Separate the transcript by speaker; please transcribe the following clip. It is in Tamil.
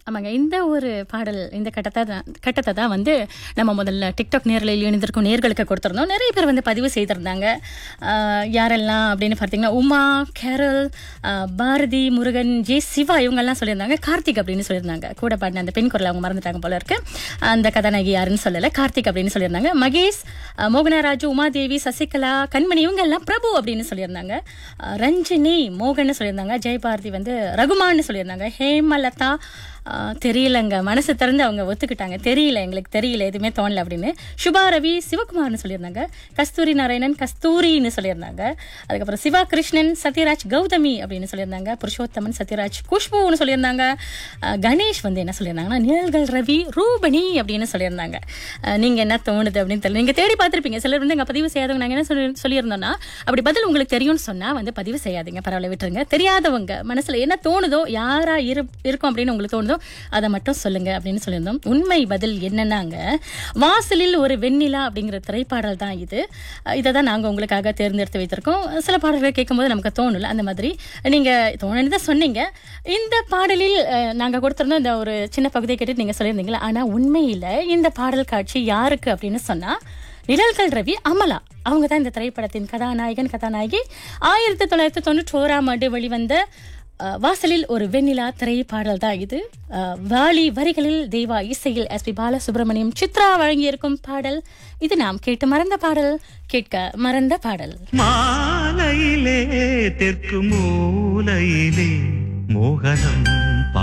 Speaker 1: ஆமாங்க இந்த ஒரு பாடல் இந்த கட்டத்தை தான் கட்டத்தை தான் வந்து நம்ம முதல்ல டிக்டாக் நேரில் இணைந்திருக்கும் நேர்களுக்கு கொடுத்துருந்தோம் நிறைய பேர் வந்து பதிவு செய்திருந்தாங்க ஆஹ் யாரெல்லாம் அப்படின்னு பார்த்தீங்கன்னா உமா கேரல் ஆஹ் பாரதி முருகன் ஜே சிவா இவங்கெல்லாம் சொல்லியிருந்தாங்க கார்த்திக் அப்படின்னு சொல்லியிருந்தாங்க கூட பாடின அந்த பெண் குரல் அவங்க மறந்துட்டாங்க போல இருக்கு அந்த கதாநாயகி யாருன்னு சொல்லலை கார்த்திக் அப்படின்னு சொல்லியிருந்தாங்க மகேஷ் ஆஹ் மோகனராஜு உமாதேவி சசிகலா கண்மணி இவங்க எல்லாம் பிரபு அப்படின்னு சொல்லியிருந்தாங்க ஆஹ் ரஞ்சினி மோகன் சொல்லியிருந்தாங்க ஜெயபாரதி வந்து ரகுமான்னு சொல்லியிருந்தாங்க ஹேமலதா ஆஹ் தெரியலங்க மனசு திறந்து அவங்க ஒத்துக்கிட்டாங்க தெரியல எங்களுக்கு தெரியல எதுவுமே தோணல அப்படின்னு சுபா ரவி சிவகுமார்னு சொல்லியிருந்தாங்க கஸ்தூரி நாராயணன் கஸ்தூரின்னு சொல்லியிருந்தாங்க அதுக்கப்புறம் சிவா கிருஷ்ணன் சத்யராஜ் கௌதமி அப்படின்னு சொல்லியிருந்தாங்க புருஷோத்தமன் சத்யராஜ் குஷ்புன்னு சொல்லியிருந்தாங்க ஆஹ் கணேஷ் வந்து என்ன சொல்லியிருந்தாங்கன்னா நிழல்கள் ரவி ரூபணி அப்படின்னு சொல்லியிருந்தாங்க ஆஹ் நீங்க என்ன தோணுது அப்படின்னு தெரியல நீங்க தேடி பார்த்திருப்பீங்க சிலர் வந்து எங்க பதிவு செய்யாதவங்க நாங்க என்ன சொல்லி சொல்லியிருந்தோம்னா அப்படி பதில் உங்களுக்கு தெரியும்னு சொன்னா வந்து பதிவு செய்யாதீங்க பரவாயில்ல விட்டுருங்க தெரியாதவங்க மனசுல என்ன தோணுதோ யாரா இரு இருக்கும் அப்படின்னு உங்களுக்கு தோணுதோ அதை மட்டும் சொல்லுங்க அப்படின்னு சொல்லியிருந்தோம் உண்மை பதில் என்னன்னாங்க வாசலில் ஒரு வெண்ணிலா அப்படிங்கிற திரைப்பாடல் தான் இது அஹ் இதை தான் நாங்கள் உங்களுக்காக தேர்ந்தெடுத்து வைத்திருக்கோம் சில பாடல்களை கேட்கும்போது நமக்கு தோணல அந்த மாதிரி நீங்க தோணுன்னு தான் சொன்னீங்க இந்த பாடலில் அஹ், நாங்க கொடுத்திருந்தோம் இந்த ஒரு சின்ன பகுதியை கேட்டு நீங்க சொல்லியிருந்தீங்களா ஆனா உண்மையில இந்த பாடல் காட்சி யாருக்கு அப்படின்னு சொன்னா நிழல்கள் ரவி அமலா அவங்க தான் இந்த திரைப்படத்தின் கதாநாயகன் கதாநாயகி ஆயிரத்தி தொள்ளாயிரத்தி தொண்ணூற்றி ஓராம் ஆண்டு வெளிவந்த அஹ், வாசலில் ஒரு வெண்ணிலா திரைப்பாடல் தான் இது அஹ், வாலி வரிகளில் தேவா இசையில் எஸ் பி பாலசுப்ரமணியம் சித்ரா வழங்கியிருக்கும் பாடல் இது நாம் கேட்டு மறந்த பாடல் கேட்க மறந்த பாடல்
Speaker 2: மாலையிலே தெற்கு மூலையிலே மோகனம்